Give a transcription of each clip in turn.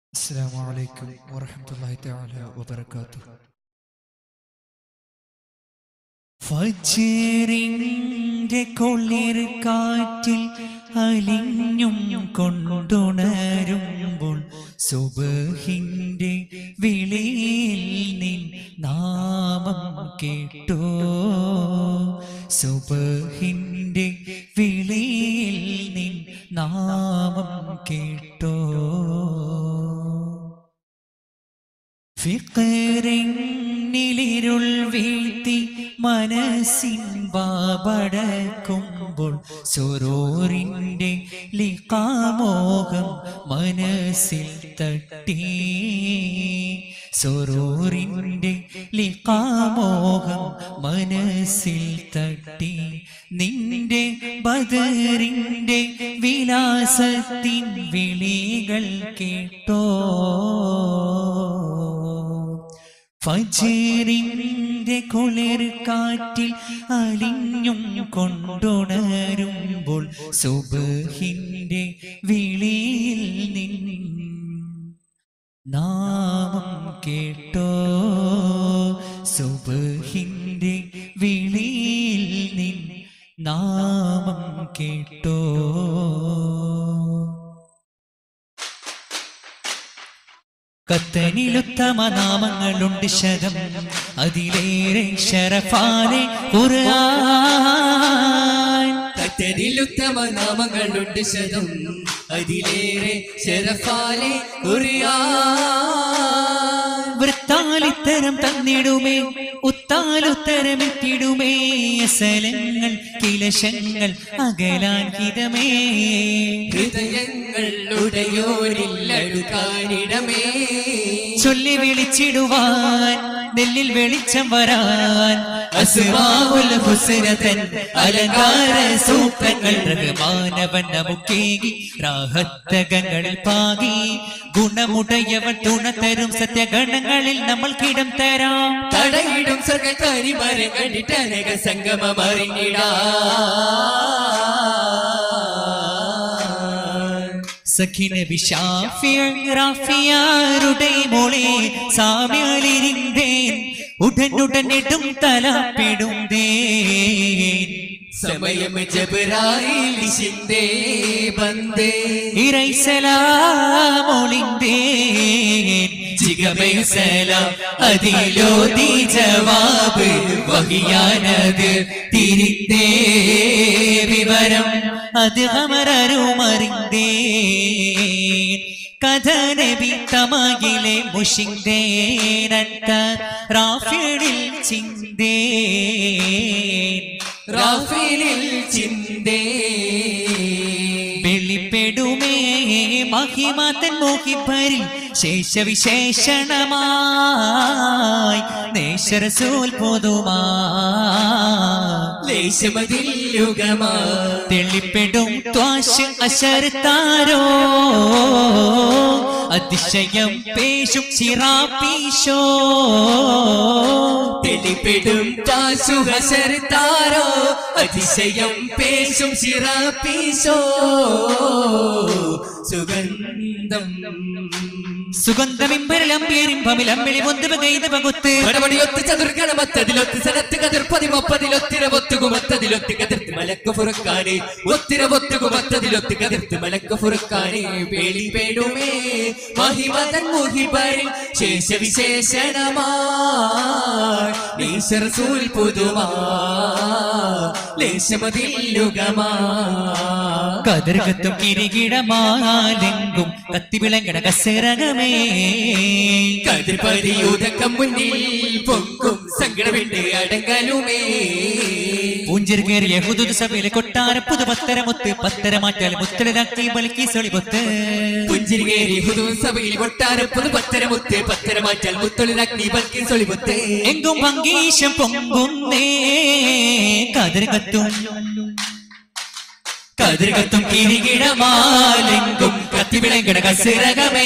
السلام عليكم ورحمة الله تعالى وبركاته ഫജ്റിന്റെ കുളിർ കാറ്റിൽ അലിഞ്ഞും കൊണ്ടുണരുമ്പോൾ സുബഹിന്റെ വിളിയിൽ നിൻ നാമം കേട്ടോ സുബഹിന്റെ വിളിയിൽ നിൻ നാമം കേട്ടോ ഫിക്കറിനിലിരുൾ വീഴ്ത്തി മനസ്സിൻ ബാബടക്കുമ്പോൾ സുറൂറിൻ്റെ ലിക്കാമോഹം മനസ്സിൽ തട്ടി സുറൂറിൻ്റെ ലിക്കാമോഹം മനസ്സിൽ തട്ടി നിന്റെ ബദറിൻ്റെ വിലാസത്തിൻ വിളികൾ കേട്ടോ ഫജറിന്റെ കുളിർ കാറ്റിൽ അലിഞ്ഞും കൊണ്ടുണരുമ്പോൾ സുബഹിന്റെ വിളിയിൽ നിൻ നാമം കേട്ടോ സുബഹിന്റെ വിളിയിൽ നിൻ നാമം കേട്ടോ കത്തനിലുത്തമ നാമങ്ങളുണ്ട് ശതം അതിലേറെ ശരഫാലെ ഖുർആൻ കത്തരിലുത്തമ നാമങ്ങളുണ്ട് ശതം അതിലേറെ ശരഫാലെ കുറിയാൻ വൃത്താലിത്തരം തന്നിടുമേ ഉത്താലുത്തരമെത്തിടുമേ സലങ്ങൾ കിലശങ്ങൾ അകലാൻ ഹിതമേ ഹൃദയങ്ങൾ ഉടയോരില്ലടുക്കാനിടമേ ചൊല്ലി വിളിച്ചിടുവാൻ നെല്ലിൽ വെളിച്ചം വരാൻ അസ്മാവുൽ ഹുസ്നതൻ അലങ്കാര സൂത്രങ്ങൾ റഹ്മാനവൻ നമുക്കേകി രാഹത്തകങ്ങളിൽ പാകി ഗുണമുടയവൻ തുണ തരും സത്യഗണങ്ങളിൽ നമ്മൾ കിടം തരാം തടയിടും സ്വർഗക്കാരി മരം കണ്ടിട്ട് അനക സംഗമം അറിഞ്ഞിടാൻ സഖിന വിഷാഫിയാരുടെ മോളെ സാമ്യാലിരിന്തേൻ ഉടൻ ഉടൻ ഇടും തലപ്പിടുന്തേൻ സമയം ജബറായിൽ ചിന്തേ ബന്ദേ ഇറൈസലാമൊളിന്തേൻ ജിഗമൈസലാം അതിലോതി ജവാബ് വഹിയാനത് തിരിത്തേ വിവരം അത് അമരരുമറിന്തേ കഥ നബി തമകിലെ മുഷിന്തേനത്ത റാഫിളിൽ ചിന്തേൻ റാഫിലിൽ ചിന്തേ വെളിപ്പെടുമേ മഹിമാതൻ മോഹിപ്പരിൽ ശേഷവിശേഷണമായി നേശരസൂൽ പൊതുമാ ലേശമതിൽ യുഗമാ തെളിപ്പെടും ത്വാശ് അശർത്താരോ അതിശയം പേശും ചിറാപ്പീശോ തെളിപ്പെടും താശുഹസർത്താരോ അതിശയം പേശും ശിറാപ്പീശോ സുഗന്ധം സുഗന്ധമിമ്പരലംബിയരിമ്പമിലമ്പിളി മുന്തുവ കൈത പകുത്ത് പടപടിയൊത്ത് ചതുർഗണമത്തതിലൊത്ത് സനത്ത് കതിർ പതിമൊപ്പതിലൊത്തിരവൊത്തുകുമത്തതിലൊത്ത് കതിർത്ത് മലക്ക് ഫുറക്കാനെ ഒത്തിരവൊത്തുകുമത്തതിലൊത്ത് കതിർത്ത് മലക്ക് ഫുറക്കാനെ പേളി പേടുമേ മഹിമതൻ മുഹിബരിൽ ശേഷവിശേഷണമാ നീശറസൂൽ പുതുമാ ലേശമതില്ലുകമാ കതിർകത്തും കിരികിടമാലെങ്കും കത്തിവിളങ്ങട കസരകമേ കതിർപതിയൂതക്കം മുന്നിൽ പൊങ്കും സങ്കടമിണ്ട് അടങ്ങലുമേ പൂഞ്ചിരി കയറിയ ഹുദുദ് സഭയിലെ കൊട്ടാര പുതു പത്തരമൊത്ത് പത്തര മാറ്റാൽ മുത്തലാക്കി ബലിക്കി സൊളിപൊത്ത് പുഞ്ചിരികേരി ഹുദൂ സഭയിൽ കൊട്ടാരപ്പത് പത്തരമുത്ത് പത്തര മാറ്റാൽ മുത്തൊളിനഗ്നി ബൽക്കി സൊളിമുത്ത് എങ്കും ഭംഗീശം പൊങ്കുന്നേ കതിർകത്തും കതിർകത്തും കിരികിടമാലെങ്കും കത്തിവിളങ്ങട കസരകമേ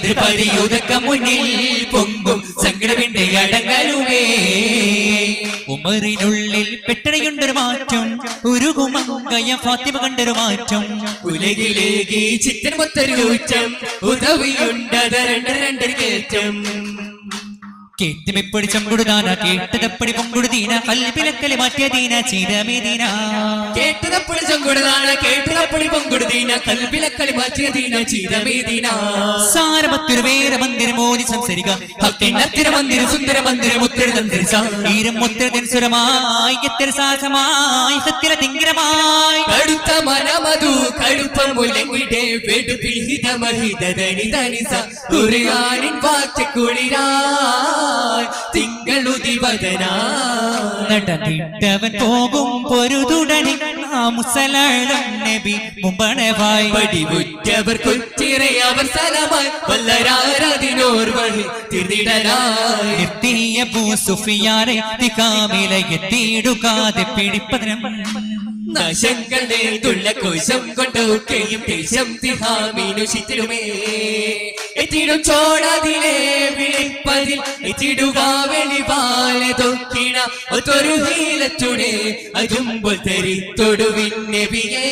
കതിർപതിയുതക്കം മുന്നിൽ പൊങ്കും സങ്കടവിന്റെ അടങ്ങലുമേ ഉമറിനുള്ളിൽ പെട്ടടയുണ്ടൊരു മാറ്റം ഉരുകുമങ്കയ ഫാത്തിമ കണ്ടൊരു മാറ്റം ഉലകിലേക്ക് ചിത്തൻ മൊത്തൊരു കൂറ്റം ഉദവിയുണ്ടത് രണ്ട് രണ്ടൊരു കയറ്റം കേറ്റുമെപ്പൊടി ചങ്കുടുതാന കേട്ടതപ്പടി പൊങ്കുടുതീന കൽപ്പിലക്കല് മാറ്റിയതീന ചീരമേദീന കേട്ടതപ്പൊളി ചങ്കുടുതാണ് കേട്ടതപ്പൊളി പൊങ്കുടുതീന കൽബിലക്കളി മാറ്റിയതീന ചീരമേദീന സാരമത്തൊരു വേറെ മന്ദിരം മോദി സംസരിക ഭക്തിനത്തിര മന്ദിര സുന്ദര മന്ദിര മുത്തിര തന്തിരിച്ച ഈരം മുത്തരതിൻ സുരമായി എത്തിര സാഹസമായി സത്തിര തിങ്കിരമായി കടുത്ത മനമതു കടുപ്പം മുലങ്ങിടെ വെടുപിഹിത മഹിതനി തനിസ കുറിയാനിൻ വാച്ചക്കുളിരായി തിങ്കളുതിവദനാ നടന്നിട്ടവൻ പോകും പൊരുതുടനെ ആ മുസലളം നബി മുമ്പണവായി പടിവുറ്റവർ കൊച്ചിറെ അവർ സ്ഥലമായി വല്ലരാരതിനോർ വഴി തിരിടലായി നിർത്തിയ ഭൂ സുഫിയാരെ തികാമില എത്തിയിടുകാതെ പിടിപ്പതിനും നശങ്ങളുടെ തുള്ള കോശം കൊണ്ടൊക്കെയും ദേശം തിഹാമീനു ശിത്തിരുമേ എത്തിടും ചോടതിലെ വിളിപ്പതിൽ എത്തിടുക വെളിവാലെ തൊക്കിണ ഒത്തൊരു ഹീലത്തുടെ അതുമ്പോൾ തെരിത്തൊടുവിൻ നബിയേ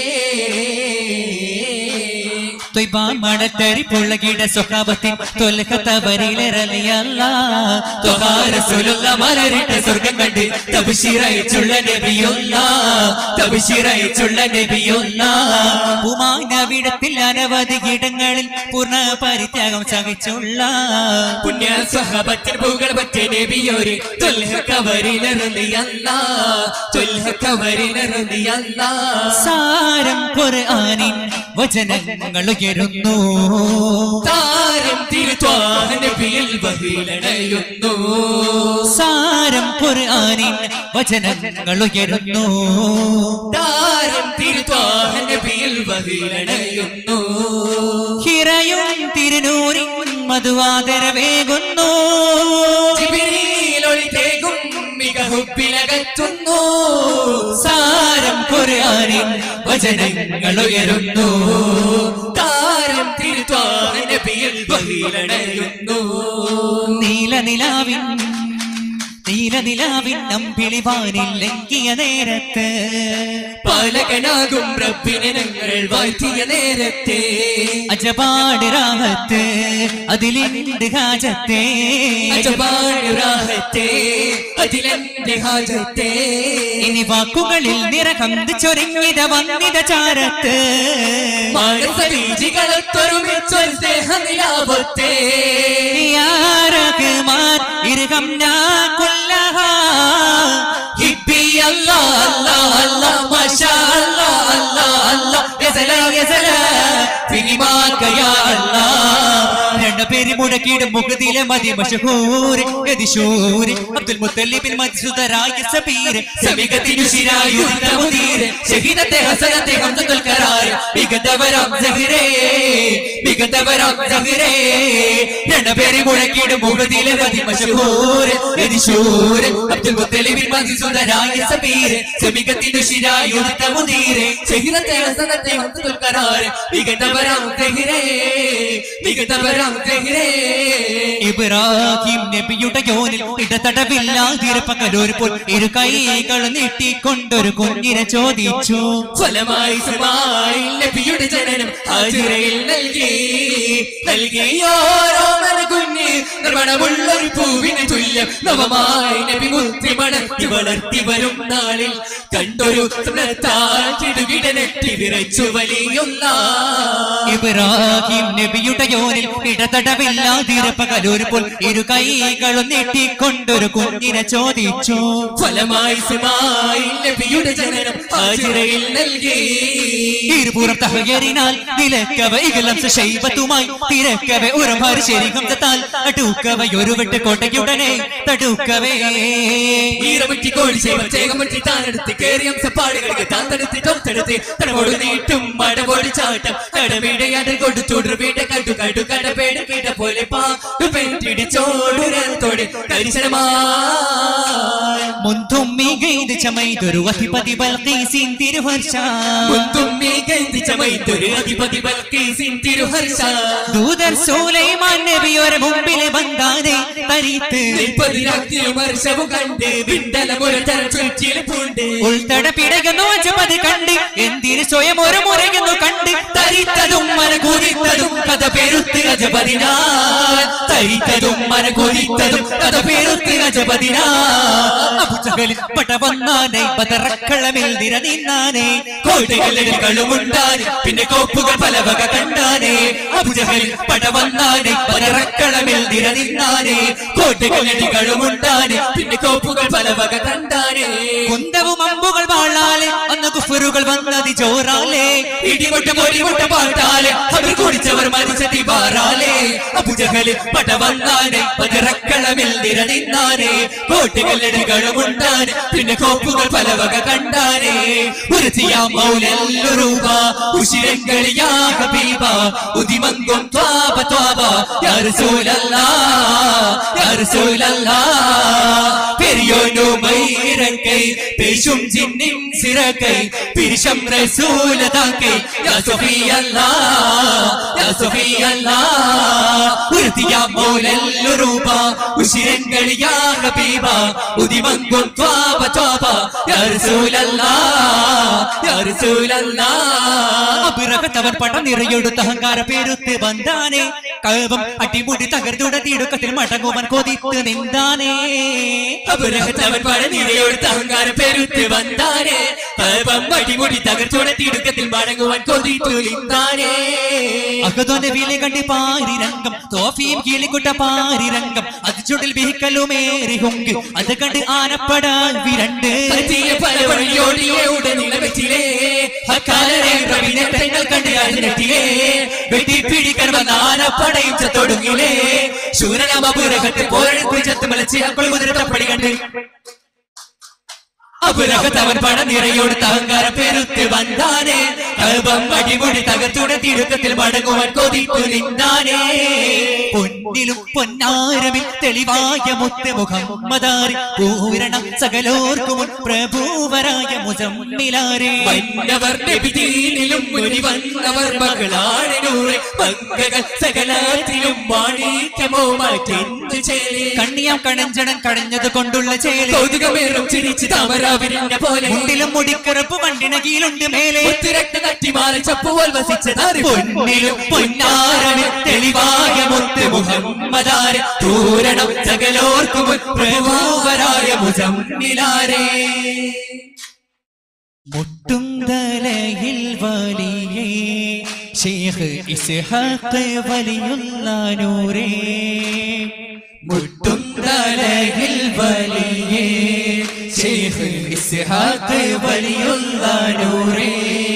തൊയ്ബാമടത്തരി പുള്ളകിട സ്വഭാവത്തിൻ തൊലകത്തവരിലരലിയല്ല തൊഹാരസുലുള്ള മലരിട്ട സ്വർഗം കണ്ട് തപശിറയിച്ചുള്ള നബിയൊല്ല തപശിറയിച്ചുള്ള നബിയൊല്ല ഉമാനവിടത്തിൽ അനവധി ഇടങ്ങളിൽ പൂർണ്ണ പരിത്യാഗം സഹിച്ചുള്ള പുണ്യ സ്വഹബത്തിൻ പൂകൾ പറ്റിയ നബിയോര് തൊൽഹ കവരിലറിയല്ല തൊൽഹ കവരിലറിയല്ല സാരം ഖുർആനിൻ വചനങ്ങൾ ഉയരുന്നു താരം തിരുത്വാഹ നബിയിൽ ബഹിലണയുന്നു സാരം ഖുർആനിൻ വചനങ്ങൾ ഉയരുന്നു താരം തിരുത്വാഹ നബിയിൽ ബഹിലണയുന്നു ഹിറയും തിരുനൂറിൻ മധുവാദരവേകുന്നു ജിബിരിയിൽ തേകും മിക ഹുബിലകറ്റുന്നു സാരം ഖുർആനിൻ വചനങ്ങൾ ഉയരുന്നു താരം തിരുത്വാഹ നബിയിൽ ബഹിലണയുന്നു നീലനിലാവിൻ നീലനിലാവിൻ നമ്പിളിവാനിൽ ലംഘിയ നേരത്ത് പാലകനാകും റബ്ബിനെ ഞങ്ങൾ വാഴ്ത്തിയ നേരത്തെ അജപാട് രാഹത്ത് അതിലിണ്ട് ഹാജത്തെ അജപാട് രാഹത്തെ അതിലെന്റെ ഹാജത്തെ ഇനി വാക്കുകളിൽ നിറകന്ത് ചൊരിഞ്ഞിത വന്നിത ചാരത്ത് മാനസരീജികളൊത്തൊരുമിച്ചൊരു സ്നേഹനിലാപത്തെ യാരകുമാർ ഇർഹം നാ കുല്ലഹാ ഹിബി അല്ലാ അല്ലാ അല്ലാ മാഷാ അല്ലാ അല്ലാ അല്ലാ യസല യസല ഫിലിമാക്ക യാ അല്ലാ രണ്ടു പേര് മുടക്കിയിടും മുഖതിലെ മതി മഷഹൂര് യതിശൂര് അബ്ദുൽ മുത്തല്ലിബിൻ മത്സുതരായ സബീര് സമികത്തിനു ശിരായുധമുദീര് ഷഹീദത്തെ ഹസനത്തെ ഹംസത്തുൽ കരാർ മികന്തവരാം സഹിരേ മികന്തവരാം സഹിരേ രണ്ടുപേരെ മുഴക്കിയിടും മുഖതിലെ മതി മഷഹൂര് യതിശൂര് അബ്ദുൽ മുത്തലിബിൻ മൻസുദരായ സബീര് സമികത്തിനു ശിരായുധമുദീര് ഷഹീദത്തെ ഹസനത്തെ ഹംസത്തുൽ കരാർ മികന്തവരാം സഹിരേ മികന്തവരാം സഹിരേ ഇബ്രാഹിം നബിയുടെ യോനിൽ ഇടതടവില്ലാതിരുപ്പകലൊരു പോൽ ഇരു കൈകൾ നീട്ടിക്കൊണ്ടൊരു കുഞ്ഞിനെ ചോദിച്ചു ഫലമായി സുമായി നബിയുടെ ജനനം ഹാജിറയിൽ നൽകി നൽകിയോരോ കുഞ്ഞ് നിർമ്മണമുള്ളൊരു പൂവിന് തുല്യം നവമായി നബി മുത്തി മണത്തി വളർത്തി വരും നാളിൽ കണ്ടൊരു സ്വപ്നത്താറ്റിടുകിടനെറ്റി വിറച്ചു വലിയൊന്ന ഇബ്രാഹിം നബിയുടെ യോനിൽ ഇടതടവില്ലാതിരുപ്പകലൊരു പോൽ ഇരു കൈകളും നീട്ടിക്കൊണ്ടൊരു കുഞ്ഞിനെ ചോദിച്ചു ഫലമായി സുമായി നബിയുടെ ജനനം ഹാജിറയിൽ നൽകി ഇരുപുറം തഹയറിനാൽ നിലക്കവ ഇകലം ശൈവത്തുമായി തിരക്കവ ഉറമാറി ശരിഹംസത്താൽ അടുക്കവ ഒരു വെട്ട് കോട്ടയ്ക്കുടനെ തടുക്കവേ ഈറമുറ്റി കോഴി ചേകമുറ്റി താനെടുത്ത് കേറിയം സപ്പാടുകൾക്ക് താൻ തടുത്ത് തൊട്ടടുത്ത് തടവോട് നീട്ടും മടവോട് ചാട്ടം കടവീടയാട് കൊടുത്തോട് വീട്ട കണ്ടു കണ്ടു കടപേട് വീട്ട പോലെ പാടിച്ചോടുരത്തോടെ കരിശനമായി മുന്തും മീകൈത് ചമൈതൊരു അധിപതി ബൽക്കീസിൻ തിരുവർഷ മുത്തും മീകൈന്തി ചമൈത്തൊരു അധിപതി ബൽക്കീസിൻ തിരുഹർഷ ദൂതർ സൂലൈമാൻ നബിയോരെ മുമ്പിലെ ബന്ധാതെ തരീത്ത് പതിനാക്കിയും വർഷവും കണ്ട് വിണ്ടലമുര ചുറ്റിലിപ്പുണ്ട് ഉൾത്തട പിടകുന്നു അജപത് കണ്ട് എന്തിന് സ്വയം ഒരു മുറയുന്നു കണ്ട് തരിത്തതും മനകുതിത്തതും കഥ പെരുത്ത് ഗജപതിനാ തരിത്തതും മനകുതിത്തതും കഥ പെരുത്ത് ഗജപതിനാ അബുജഹലിൽ പട വന്നാനെ ബദറക്കളമിൽ നിര നിന്നാനെ കോട്ടകളുണ്ടാനെ പിന്നെ കോപ്പുകൾ പല വക കണ്ടാനെ അബുജഹലിൽ പട വന്നാനെ പലറക്കളമിൽ നിരനിന്നാനെ കോട്ടകളുണ്ടാനെ പിന്നെ കോപ്പുകൾ പല വക കണ്ടാനെ കുന്തവും അമ്പുകൾ വാളാലെ അന്ന് കുഫറുകൾ വന്നത് ജോറാലേ ഇടിമുട്ട പൊടിമുട്ട പാട്ടാലെ അവർ കുടിച്ചവർ മരിച്ചതി പാറാലെ അബുജഹല് പട വന്നാനെ പതിറക്കളമിൽ നിരനിന്നാനെ കോട്ടകളുണ്ടാനെ പിന്നെ കോപ്പുകൾ പല വക കണ്ടാനെ ഉരത്തിയാ മൗലല്ലു രൂപ ഉശിരങ്കളിയാ ഹബീബ ഉദിമങ്കും ത്വാബ ത്വാബ യാ റസൂലല്ലാ യാ റസൂലല്ലാ പെരിയോനു മൈരക്കൈ പേശും ജിന്നിൻ സിറക്കൈ പിരിശം റസൂലതാക്കൈ യാ സഫിയല്ലാ യാ സഫിയല്ലാ ഉരുത്തിയാ മൗലല്ലു രൂപ ഉശിരങ്കളിയാ ഹബീബ ഉദിമങ്കും ത്വാബ ത്വാബ യാ റസൂലല്ലാ യാ റസൂലല്ലാ അബിറകത്തവൻ പടം നിറയൊടുത്ത അഹങ്കാര പേരുത്ത് വന്താനെ കഴവം അടിമുടി തകർന്നുട തിടുക്കത്തിൽ മടങ്ങുവൻ കൊതിത്ത് നിന്താനേ അപരഹത്തവൻ പഴനിരയോട് അഹങ്കാര പെരുത്ത് വന്നാനേ പവം അടിമുടി തകർച്ചോടെ തിടുക്കത്തിൽ മടങ്ങുവാൻ കൊതിത്തു നിന്നാനേ അകതോന്റെ വില കണ്ടി പാരിരംഗം തോഫിയും കീളിക്കുട്ട പാരിരംഗം അത് ചുടിൽ ബിഹിക്കലുമേറി ഹുങ്ക് അത് കണ്ട് ആനപ്പെടാൻ വിരണ്ട് പറ്റിയ പല വഴിയോടിയേ ഉടനില വെച്ചിലേ അക്കാലരെ പ്രവിനങ്ങൾ കണ്ട് അതിനെട്ടിയേ വെട്ടിപ്പിടിക്കാൻ വന്ന ആനപ്പടയും ചത്തൊടുങ്ങിലേ ശൂരനാമപുരകത്ത് പോരെടുത്ത് ചത്ത് മലച്ച് അപ്പോൾ കുതിരപ്പടി കണ്ട് അപുരകത്തവൻ പട നിറയോട് അഹങ്കാര പെരുത്ത് വന്നാനേ കൽബം അടിമുടി തകർത്തുടെ തിടുക്കത്തിൽ മടങ്ങുവാൻ കൊതിത്തു നിന്നാനേ പൊന്നിലും പൊന്നാരമിൽ തെളിവായ മുത്ത് മുഹമ്മദാരി പൂരണം സകലോർക്കും പ്രഭൂവരായ മുജമ്മിലാരേ വന്നവർ നബിദീനിലും മുനി വന്നവർ മകളാണ് നൂറ് മംഗകൾ സകലത്തിലും മാണിക്യമോ മാറ്റെന്ത് ചേലേ കണ്ണിയാം കണഞ്ചടൻ കടഞ്ഞത് കൊണ്ടുള്ള ചേല് കൗതുകമേറും ചിരിച്ച് താമരാവിരിഞ്ഞ പോലെ മുണ്ടിലും മുടിക്കറുപ്പ് വണ്ടിന കീലുണ്ട് മേലെ ഒത്തിരക്ത കട്ടിമാറി ചപ്പുവൽ വസിച്ചതാറ് പൊന്നിലും പൊന്നാരമിൽ തെളിവായ മുത്ത് മുഹമ്മദാരെ പൂരണം സകലോർക്കും പ്രഭൂവരായ മുജമ്മിലാരേ മുട്ടും തലയിൽ വലിയേ ഷേഖ് ഇസ്ഹാഖ് വലിയുള്ള നൂരേ മുട്ടും തലയിൽ വലിയേ ശേഖ് ഇസ്ഹാഖ് വലിയുള്ള നൂറേ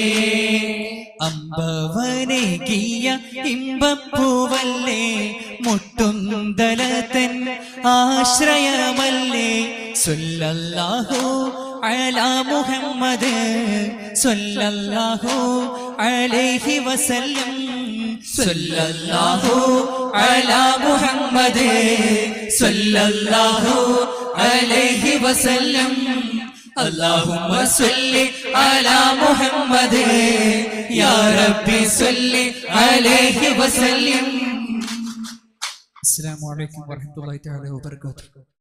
അമ്പവനേകിയ ഇമ്പപ്പൂവല്ലേ മുട്ടും തലത്തൻ ആശ്രയമല്ലേ സല്ലല്ലാഹു അലാ മുഹമ്മദ് സല്ലല്ലാഹു അലൈഹി വസല്ലം സല്ലല്ലാഹു അലാ മുഹമ്മദ് സല്ലല്ലാഹു അലൈഹി വസല്ലം اللهم صل على محمد يا ربي صل عليه وسلم السلام عليكم ورحمة الله تعالى وبركاته